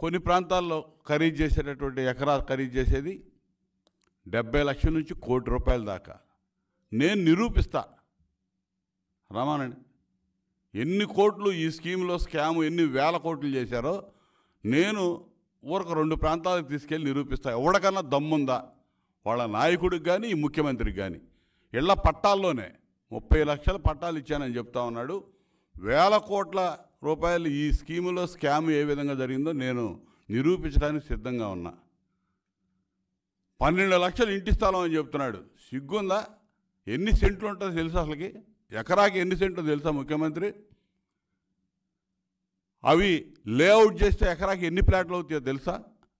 కొన్ని ప్రాంతాల్లో ఖరీదు చేసేటటువంటి ఎకరా ఖరీదు చేసేది డెబ్బై లక్షల నుంచి కోటి రూపాయల దాకా నేను నిరూపిస్తా రమానండి ఎన్ని కోట్లు ఈ స్కీమ్లో స్కామ్ ఎన్ని వేల కోట్లు చేశారో నేను ఊరకు రెండు ప్రాంతాలకు తీసుకెళ్ళి నిరూపిస్తా ఎవరికన్నా దమ్ముందా వాళ్ళ నాయకుడికి కానీ ఈ ముఖ్యమంత్రికి కానీ ఇళ్ల పట్టాల్లోనే ముప్పై లక్షల పట్టాలు ఇచ్చానని చెప్తా ఉన్నాడు వేల కోట్ల రూపాయలు ఈ స్కీములో స్కామ్ ఏ విధంగా జరిగిందో నేను నిరూపించడానికి సిద్ధంగా ఉన్నా పన్నెండు లక్షలు ఇంటి స్థలం అని చెప్తున్నాడు సిగ్గుందా ఎన్ని సెంట్లు ఉంటుందో తెలుసా అసలుకి ఎకరాకి ఎన్ని సెంట్లు తెలుసా ముఖ్యమంత్రి అవి లేఅవుట్ చేస్తే ఎకరాకి ఎన్ని ప్లాట్లు అవుతాయో తెలుసా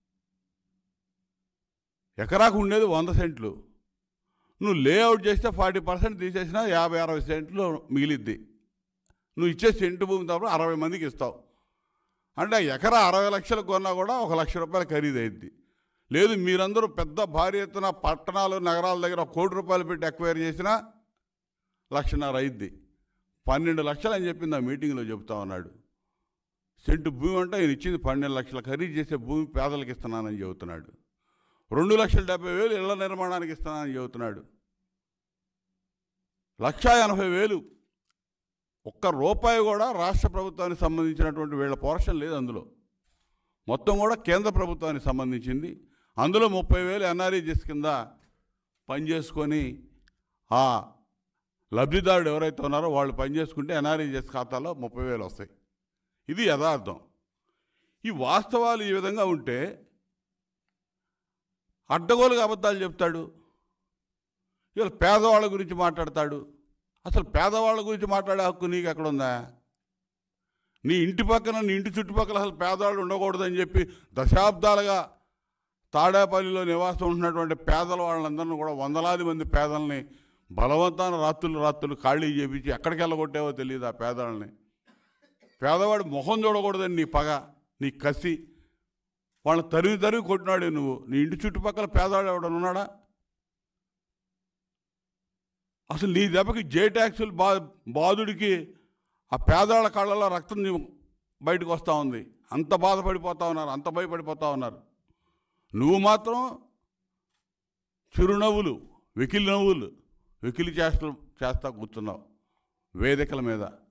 ఎకరాకు ఉండేది వంద సెంట్లు నువ్వు లేఅవుట్ చేస్తే ఫార్టీ పర్సెంట్ తీసేసినా యాభై అరవై సెంట్లు మిగిలిద్ది నువ్వు ఇచ్చే సెంటు భూమి తప్ప అరవై మందికి ఇస్తావు అంటే ఎకరా అరవై లక్షలు కొన్నా కూడా ఒక లక్ష రూపాయలు ఖరీదు అయింది లేదు మీరందరూ పెద్ద భారీ ఎత్తున పట్టణాలు నగరాల దగ్గర ఒక కోటి రూపాయలు పెట్టి ఎక్వైర్ చేసినా లక్షన్నర అయింది పన్నెండు లక్షలు అని చెప్పింది ఆ మీటింగ్లో చెప్తా ఉన్నాడు సెంటు భూమి అంటే ఆయన ఇచ్చింది పన్నెండు లక్షలు ఖరీదు చేసే భూమి పేదలకు ఇస్తున్నానని చెబుతున్నాడు రెండు లక్షల డెబ్బై వేలు ఇళ్ల నిర్మాణానికి ఇస్తున్నానని చెబుతున్నాడు లక్షా ఎనభై వేలు ఒక్క రూపాయి కూడా రాష్ట్ర ప్రభుత్వానికి సంబంధించినటువంటి వీళ్ళ పోర్షన్ లేదు అందులో మొత్తం కూడా కేంద్ర ప్రభుత్వానికి సంబంధించింది అందులో ముప్పై వేలు ఎన్ఆర్ఈజెస్ కింద పనిచేసుకొని ఆ లబ్ధిదారుడు ఎవరైతే ఉన్నారో వాళ్ళు పనిచేసుకుంటే ఎన్ఆర్ఈజెస్ ఖాతాలో ముప్పై వేలు వస్తాయి ఇది యథార్థం ఈ వాస్తవాలు ఈ విధంగా ఉంటే అడ్డగోలుగా అబద్ధాలు చెప్తాడు ఇవాళ పేదవాళ్ళ గురించి మాట్లాడతాడు అసలు పేదవాళ్ళ గురించి మాట్లాడే హక్కు నీకు ఎక్కడుందా నీ ఇంటి పక్కన నీ ఇంటి చుట్టుపక్కల అసలు పేదవాళ్ళు ఉండకూడదని చెప్పి దశాబ్దాలుగా తాడేపల్లిలో నివాసం ఉంటున్నటువంటి పేదల వాళ్ళందరినీ కూడా వందలాది మంది పేదల్ని బలవంతాన రాత్రులు రాత్రులు ఖాళీ చేపించి ఎక్కడికి వెళ్ళగొట్టావో తెలియదు ఆ పేదవాళ్ళని పేదవాడు మొహం చూడకూడదని నీ పగ నీ కసి వాళ్ళని తరిమి తరిమి కొట్టినాడే నువ్వు నీ ఇంటి చుట్టుపక్కల పేదవాడు ఎవడన్నా ఉన్నాడా అసలు నీ దెబ్బకి జే ట్యాక్సులు బా బాధుడికి ఆ పేదవాళ్ళ కళ్ళలో రక్తం నీ- బయటకు వస్తూ ఉంది అంత బాధపడిపోతా ఉన్నారు అంత భయపడిపోతా ఉన్నారు నువ్వు మాత్రం చిరునవ్వులు వెకిలి నవ్వులు వెకిలి చేష్టలు చేస్తా కూర్చున్నావు వేదికల మీద